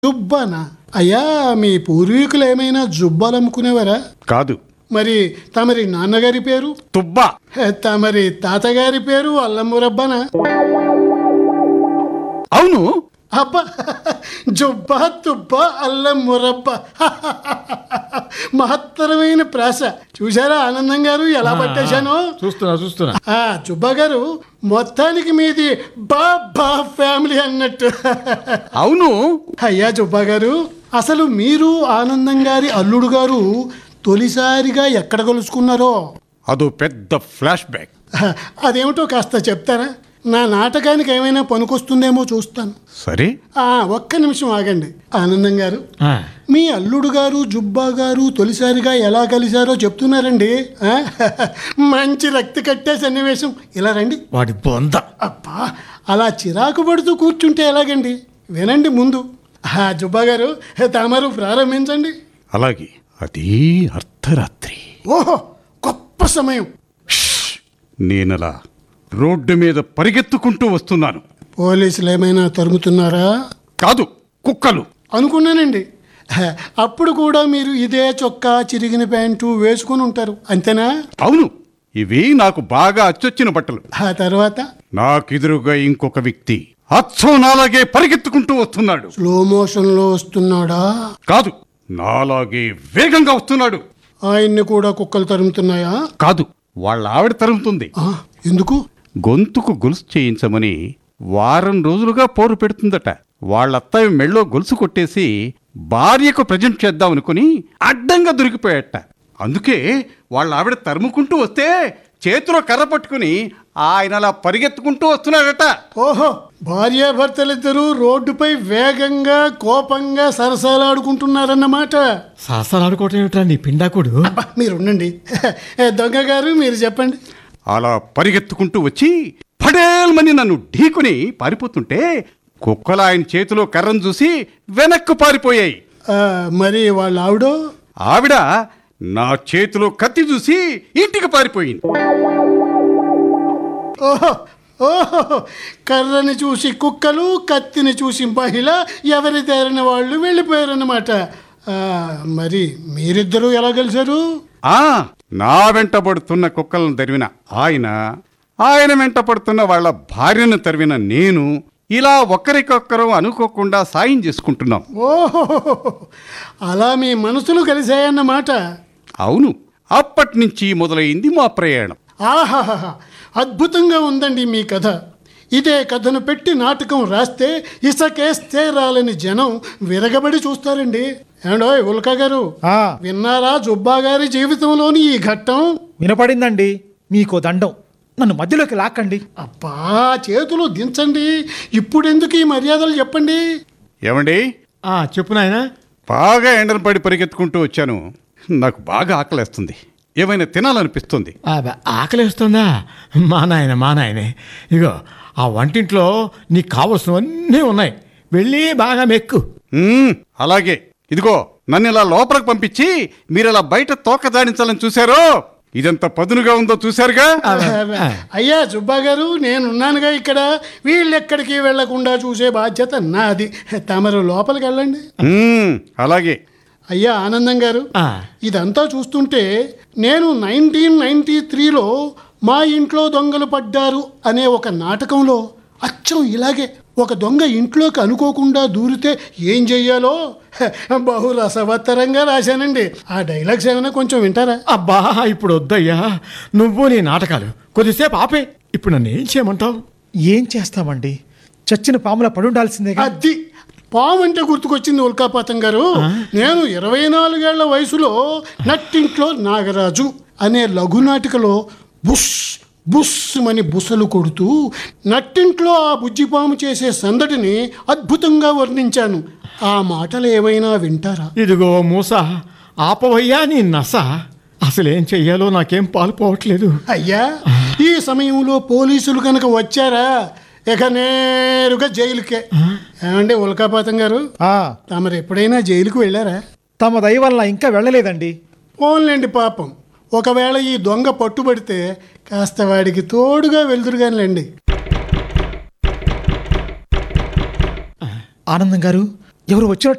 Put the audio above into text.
జుబ్బానా అయ్యా మీ పూర్వీకులు ఏమైనా జుబ్బాలు అమ్ముకునేవారా కాదు మరి తమరి నాన్నగారి పేరు తుబ్బా హే, తమరి తాతగారి పేరు అల్లమురబ్బనా అవును అబ్బా జుబ్బా తుబ్బా అల్లం మురబ్బ మహత్తరమైన ప్రాస చూసారా ఆనందం గారు ఎలా పట్టేశాను చూస్తున్నా చూస్తున్నా ఆ జుబ్బా గారు మొత్తానికి మీది బా బా ఫ్యామిలీ అన్నట్టు అవును అయ్యా జుబ్బా గారు అసలు మీరు ఆనందం గారి అల్లుడు గారు తొలిసారిగా ఎక్కడ కలుసుకున్నారో అదో పెద్ద ఫ్లాష్ బ్యాక్ అదేమిటో కాస్త చెప్తారా నా నాటకానికి ఏమైనా పనికొస్తుందేమో చూస్తాను సరే ఆ, ఒక్క నిమిషం ఆగండి ఆనందం గారు ఆ, మీ అల్లుడు గారు జుబ్బా గారు తొలిసారిగా ఎలా కలిశారో చెప్తున్నారండి ఆ? మంచి రక్తి కట్టే సన్నివేశం ఇలా రండి వాడి బొంద అబ్బా అలా చిరాకు పడుతూ కూర్చుంటే ఎలాగండి వినండి ముందు ఆ జుబ్బా గారు తమరు ప్రారంభించండి అలాగే అది అర్ధరాత్రి ఓహో గొప్ప సమయం నేనలా రోడ్డు మీద పరిగెత్తుకుంటూ వస్తున్నాను పోలీసులు ఏమైనా తరుముతున్నారా కాదు కుక్కలు అనుకున్నానండి హ, అప్పుడు కూడా మీరు ఇదే చొక్కా చిరిగిన ప్యాంటు వేసుకుని ఉంటారు అంతేనా అవును ఇవి నాకు బాగా అచ్చొచ్చిన బట్టలు ఆ తర్వాత నాకెదురుగా ఇంకొక వ్యక్తి అచ్చం నాలాగే పరిగెత్తుకుంటూ వస్తున్నాడు స్లో మోషన్లో వస్తున్నాడా కాదు నాలాగే వేగంగా వస్తున్నాడు ఆయన్ని కూడా కుక్కలు తరుముతున్నాయా కాదు వాళ్ళ ఆవిడ తరుముతుంది ఆ, ఎందుకు గొంతుకు గొలుసు చేయించమని వారం రోజులుగా పోరు పెడుతుందట వాళ్ళ అత్తయ్య మెళ్ళో గొలుసు కొట్టేసి భార్యకు ప్రజెంట్ చేద్దాం అనుకుని అడ్డంగా దొరికిపోయాట అందుకే వాళ్ళ ఆవిడ తరుముకుంటూ వస్తే చేతిలో కర్ర పట్టుకుని ఆయన అలా పరిగెత్తుకుంటూ వస్తున్నాడట ఓహో భార్యాభర్తలిద్దరూ రోడ్డుపై వేగంగా కోపంగా సరసాలాడుకుంటున్నారన్నమాట సరసలాడుకోవటం ఏమిట్రా నీ పిండాకుడు అబ్బా, మీరు ఉండండి దొంగ గారు మీరు చెప్పండి అలా పరిగెత్తుకుంటూ వచ్చి పడేల్మని నన్ను ఢీకుని పారిపోతుంటే కుక్కలు ఆయన చేతిలో కర్రను చూసి వెనక్కు పారిపోయాయి ఆ, మరి వాళ్ళ ఆవిడో ఆవిడ నా చేతిలో కత్తి చూసి ఇంటికి పారిపోయింది ఓహో ఓహో కర్రని చూసి కుక్కలు కత్తిని చూసి మహిళ ఎవరి తేరిన వాళ్ళు వెళ్ళిపోయారన్నమాట ఆ, మరి మీరిద్దరూ ఎలా కలిశారు ఆ నా వెంట పడుతున్న కుక్కలను తరివిన ఆయన ఆయన వెంట పడుతున్న వాళ్ళ భార్యను తరివిన నేను ఇలా ఒకరికొకరు అనుకోకుండా సాయం చేసుకుంటున్నాం ఓహో అలా మీ మనసులు కలిశాయన్నమాట అవును అప్పటి నుంచి మొదలైంది మా ప్రయాణం ఆహాహా అద్భుతంగా ఉందండి మీ కథ ఇదే కథను పెట్టి నాటకం రాస్తే ఇసకేస్తే రాలని జనం విరగబడి చూస్తారండి ఏమండోయ్ ఉల్కా గారు ఆ, విన్నారా జుబ్బా గారి జీవితంలోని ఈ ఘట్టం వినపడిందండి మీకో దండం నన్ను మధ్యలోకి లాక్కండి అబ్బా చేతులు దించండి ఇప్పుడెందుకు ఈ మర్యాదలు చెప్పండి ఏమండి ఆ చెప్పు నాయనా బాగా ఎండలు పడి పరిగెత్తుకుంటూ వచ్చాను నాకు బాగా ఆకలేస్తుంది ఏమైనా తినాలనిపిస్తుంది ఆ, బ- ఆకలేస్తుందా మా నాయన మా నాయనే ఇగో ఆ వంటింట్లో నీకు కావలసినవన్నీ ఉన్నాయి వెళ్ళి బాగా మెక్కు మ్మ్, అలాగే ఇదిగో నన్ను ఇలా లోపలికి పంపించి మీరు ఇలా బయట తోక దాడించాలని చూశారో ఇదెంత పదునుగా ఉందో చూశారుగా అయ్యా సుబ్బా గారు నేనున్నానుగా ఇక్కడ వీళ్ళెక్కడికి వెళ్లకుండా చూసే బాధ్యత నాది తమరు లోపలికి వెళ్ళండి మ్మ్, అలాగే అయ్యా ఆనందం గారు ఆ, ఇదంతా చూస్తుంటే నేను నైన్టీన్ నైన్టీ త్రీలో మా ఇంట్లో దొంగలు పడ్డారు అనే ఒక నాటకంలో అచ్చం ఇలాగే ఒక దొంగ ఇంట్లోకి అనుకోకుండా దూరితే ఏం చెయ్యాలో హ, బహు రసవత్తరంగా రాశానండి ఆ డైలాగ్స్ ఏమైనా కొంచెం వింటారా అబ్బా ఇప్పుడు వద్దయ్యా నువ్వు నీ నాటకాలు కొద్దిసేపు ఆపే ఇప్పుడు నన్ను ఏం చేయమంటావు ఏం చేస్తామండి చచ్చిన పాముల పడుండాల్సిందేగా అది పాము అంటే గుర్తుకొచ్చింది ఉల్కాపాతం గారు నేను ఇరవై నాలుగేళ్ల వయసులో నట్టింట్లో నాగరాజు అనే లఘునాటికలో బుష్ బుస్ అని బుసలు కొడుతూ నట్టింట్లో ఆ బుజ్జిపాము చేసే సందడిని అద్భుతంగా వర్ణించాను ఆ మాటలు ఏవైనా వింటారా ఇదిగో మూస ఆపవయ్యా నీ నస అసలేం చెయ్యాలో నాకేం పాలుపోవట్లేదు అయ్యా ఈ సమయంలో పోలీసులు కనుక వచ్చారా ఇక నేరుగా జైలుకే ఏమండి ఉల్కాపాతం గారు ఆ, తమరు ఎప్పుడైనా జైలుకు వెళ్ళారా తమ దయ వల్ల ఇంకా వెళ్ళలేదండి పోన్లేండి పాపం ఒకవేళ ఈ దొంగ పట్టుబడితే కాస్త వాడికి తోడుగా వెళ్తురుగానిలేండి ఆనందం గారు ఎవరు వచ్చినట్టు